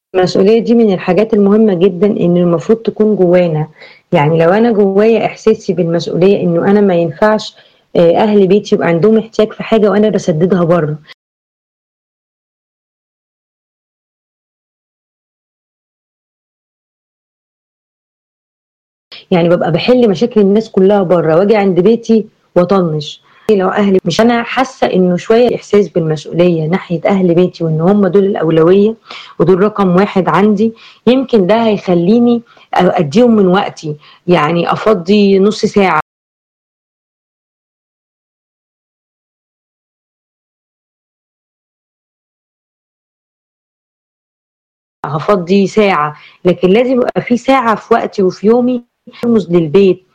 المسؤولية دي من الحاجات المهمة جدًا إن المفروض تكون جوانا، يعني لو أنا جوايا إحساسي بالمسؤولية إنه أنا ما ينفعش آآ أهل بيتي يبقى عندهم احتياج في حاجة وأنا باسددها برّه. يعني بابقى باحل مشاكل الناس كلّها برّه، وآجي عند بيتي وأطنّش، لو أهلي مش أنا حاسة إنه شوية إحساس بالمسؤولية ناحية أهل بيتي وإن هُم دول الأولوية ودول رقم 1 عندي، يمكن ده هيخلّيني أ أدّيهم من وقتي، يعني أفضّي نُص ساعة. هافضّي ساعة، لكن لازم يبقى في ساعة في وقتي وفي يومي للبيت